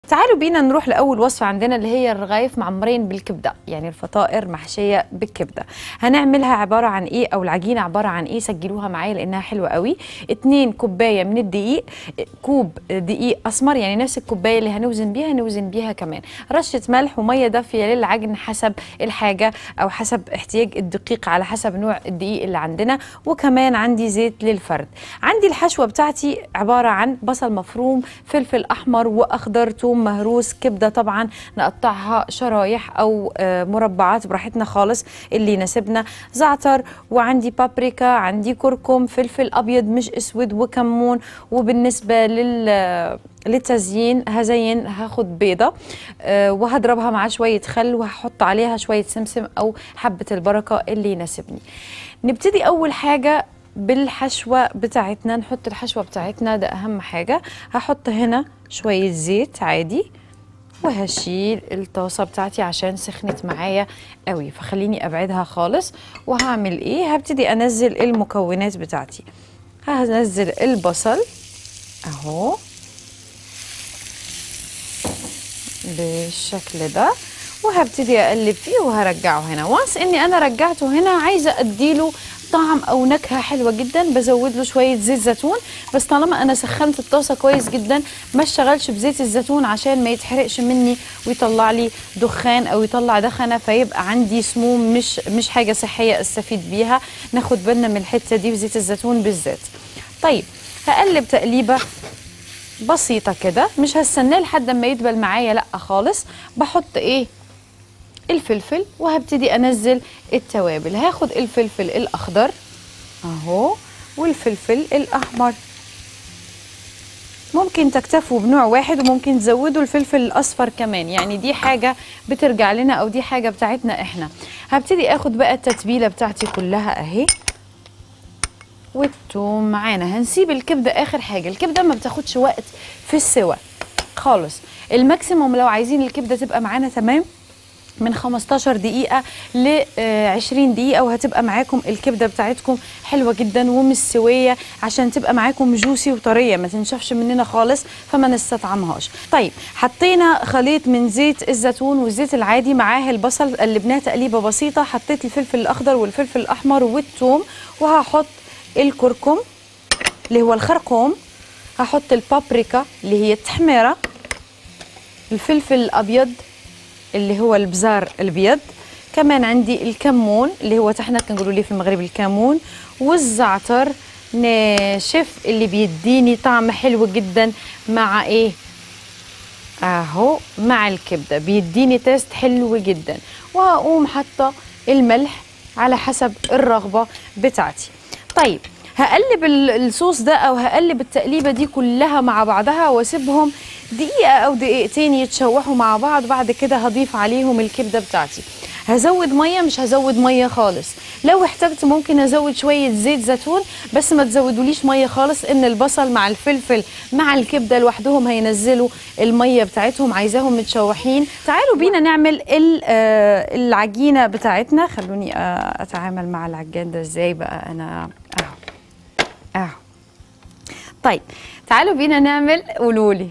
تعالوا بينا نروح لاول وصفه عندنا اللي هي الرغايف معمرين بالكبده يعني الفطائر محشيه بالكبده هنعملها عباره عن ايه او العجينه عباره عن ايه سجلوها معايا لانها حلوه قوي 2 كوبايه من الدقيق كوب دقيق اسمر يعني نفس الكوبايه اللي هنوزن بيها نوزن بيها كمان رشه ملح وميه دافيه للعجن حسب الحاجه او حسب احتياج الدقيق على حسب نوع الدقيق اللي عندنا وكمان عندي زيت للفرد عندي الحشوه بتاعتي عباره عن بصل مفروم فلفل احمر واخضر توم مهروس كبده طبعا نقطعها شرايح او آه، مربعات براحتنا خالص اللي يناسبنا زعتر وعندي بابريكا عندي كركم فلفل ابيض مش اسود وكمون وبالنسبه لل للتزيين هزين هاخد بيضة آه، وهضربها مع شوية خل وهحط عليها شوية سمسم أو حبة البركة اللي يناسبني نبتدي أول حاجة بالحشوة بتاعتنا نحط الحشوة بتاعتنا ده أهم حاجة هحط هنا شوية زيت عادي وهشيل الطاسة بتاعتي عشان سخنت معايا قوي فخليني أبعدها خالص وهعمل إيه هبتدي أنزل المكونات بتاعتي هنزل البصل أهو بالشكل ده وهبتدي اقلب فيه وهرجعه هنا وانس اني انا رجعته هنا عايزه اديله طعم او نكهه حلوه جدا بزود له شويه زيت زيتون بس طالما انا سخنت الطاسه كويس جدا ما اشتغلش بزيت الزيتون عشان ما يتحرقش مني ويطلع لي دخان او يطلع دخنه فيبقى عندي سموم مش مش حاجه صحيه استفيد بيها ناخد بالنا من الحته دي في زيت الزيتون بالذات طيب هقلب تقليبه بسيطه كده مش هستناه لحد ما يدبل معايا لا خالص بحط ايه الفلفل وهبتدي انزل التوابل هاخد الفلفل الاخضر اهو والفلفل الاحمر ممكن تكتفوا بنوع واحد وممكن تزودوا الفلفل الاصفر كمان يعني دي حاجه بترجع لنا او دي حاجه بتاعتنا احنا هبتدي اخد بقى التتبيله بتاعتي كلها اهي والثوم معانا هنسيب الكبده اخر حاجه الكبده ما بتاخدش وقت في السوى خالص الماكسيموم لو عايزين الكبده تبقى معانا تمام من 15 دقيقة ل 20 دقيقة وهتبقى معاكم الكبدة بتاعتكم حلوة جدا ومستوية عشان تبقى معاكم جوسي وطرية ما تنشفش مننا خالص فما نستطعمهاش طيب حطينا خليط من زيت الزيتون والزيت العادي معاه البصل قلبناه تقليبة بسيطة حطيت الفلفل الأخضر والفلفل الأحمر والثوم وهحط الكركم اللي هو الخرقوم هحط البابريكا اللي هي التحميرة الفلفل الأبيض اللي هو البزار الابيض كمان عندي الكمون اللي هو احنا كنقولوا ليه في المغرب الكمون والزعتر ناشف اللي بيديني طعم حلو جدا مع ايه اهو مع الكبده بيديني تيست حلو جدا وهقوم حاطه الملح على حسب الرغبه بتاعتي طيب هقلب ال- الصوص ده او هقلب التقليبه دي كلها مع بعضها واسيبهم دقيقه او دقيقتين يتشوحوا مع بعض بعد كده هضيف عليهم الكبده بتاعتي هزود ميه مش هزود ميه خالص لو احتجت ممكن ازود شويه زيت زيتون بس ما تزودوليش ميه خالص ان البصل مع الفلفل مع الكبده لوحدهم هينزلوا الميه بتاعتهم عايزاهم متشوحين تعالوا بينا نعمل ال- آه، العجينه بتاعتنا خلوني آه، اتعامل مع العجان ده ازاي بقى انا اهو اهو طيب تعالوا بينا نعمل قولوا لي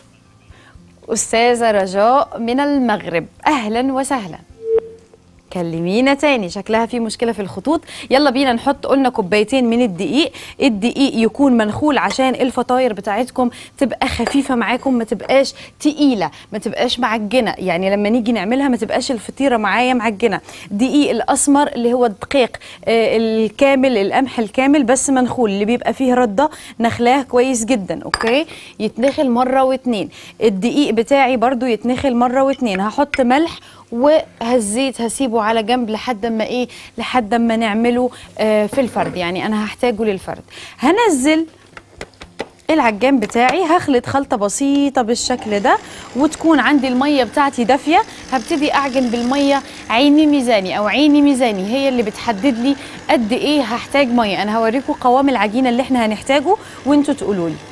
استاذه رجاء من المغرب اهلا وسهلا كلمينا تاني شكلها في مشكله في الخطوط يلا بينا نحط قلنا كوبايتين من الدقيق الدقيق يكون منخول عشان الفطاير بتاعتكم تبقى خفيفه معاكم ما تبقاش تقيله ما تبقاش معجنه يعني لما نيجي نعملها ما تبقاش الفطيره معايا معجنه دقيق الاسمر اللي هو الدقيق آه الكامل القمح الكامل بس منخول اللي بيبقى فيه رده نخلاه كويس جدا اوكي يتنخل مره واتنين الدقيق بتاعي برضو يتنخل مره واتنين هحط ملح وهالزيت هسيبه على جنب لحد ما ايه لحد ما نعمله آه في الفرد يعني انا هحتاجه للفرد هنزل العجان بتاعي هخلط خلطة بسيطة بالشكل ده وتكون عندي المية بتاعتي دافية هبتدي أعجن بالمية عيني ميزاني أو عيني ميزاني هي اللي بتحدد لي قد إيه هحتاج مية أنا هوريكم قوام العجينة اللي إحنا هنحتاجه وأنتوا تقولوا لي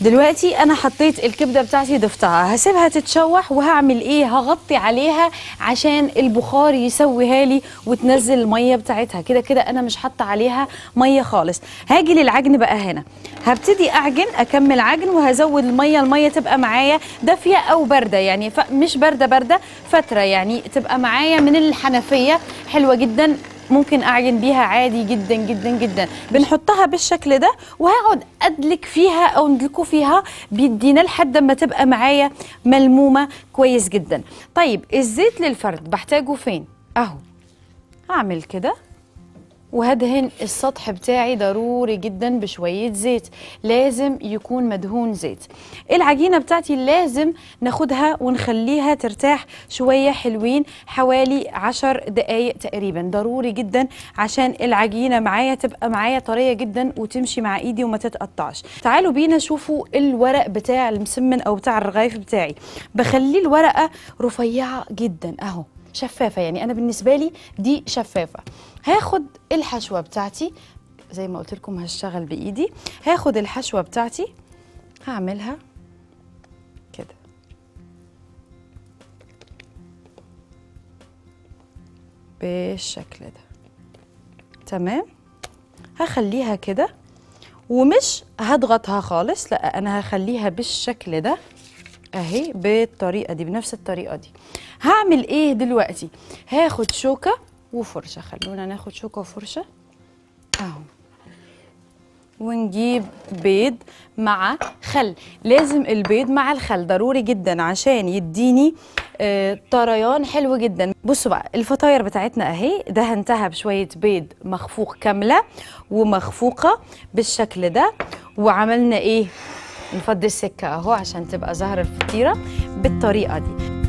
دلوقتي انا حطيت الكبده بتاعتي ضفتها هسيبها تتشوح وهعمل ايه هغطي عليها عشان البخار يسويها لي وتنزل الميه بتاعتها كده كده انا مش حاطه عليها ميه خالص هاجي للعجن بقى هنا هبتدي اعجن اكمل عجن وهزود الميه الميه تبقى معايا دافيه او بارده يعني ف- مش بارده بارده فتره يعني تبقى معايا من الحنفيه حلوه جدا ممكن اعجن بيها عادي جدا جدا جدا بنحطها بالشكل ده وهقعد ادلك فيها او ندلكوا فيها بيدينا لحد ما تبقى معايا ملمومه كويس جدا طيب الزيت للفرد بحتاجه فين اهو هعمل كده وهدهن السطح بتاعي ضروري جدا بشوية زيت لازم يكون مدهون زيت العجينة بتاعتي لازم ناخدها ونخليها ترتاح شوية حلوين حوالي عشر دقايق تقريبا ضروري جدا عشان العجينة معايا تبقى معايا طرية جدا وتمشي مع ايدي وما تتقطعش تعالوا بينا شوفوا الورق بتاع المسمن او بتاع الرغايف بتاعي بخليه الورقة رفيعة جدا اهو شفافة يعني أنا بالنسبة لي دي شفافة هاخد الحشوة بتاعتي زي ما قلت لكم هشتغل بإيدي هاخد الحشوة بتاعتي هعملها كده بالشكل ده تمام هخليها كده ومش هضغطها خالص لا انا هخليها بالشكل ده اهي بالطريقه دي بنفس الطريقه دي هعمل ايه دلوقتي هاخد شوكه وفرشه خلونا ناخد شوكه وفرشه اهو ونجيب بيض مع خل لازم البيض مع الخل ضروري جدا عشان يديني آه طريان حلو جدا بصوا بقى الفطاير بتاعتنا اهي دهنتها بشويه بيض مخفوق كامله ومخفوقه بالشكل ده وعملنا ايه نفضي السكه اهو عشان تبقى ظاهره الفطيره بالطريقه دي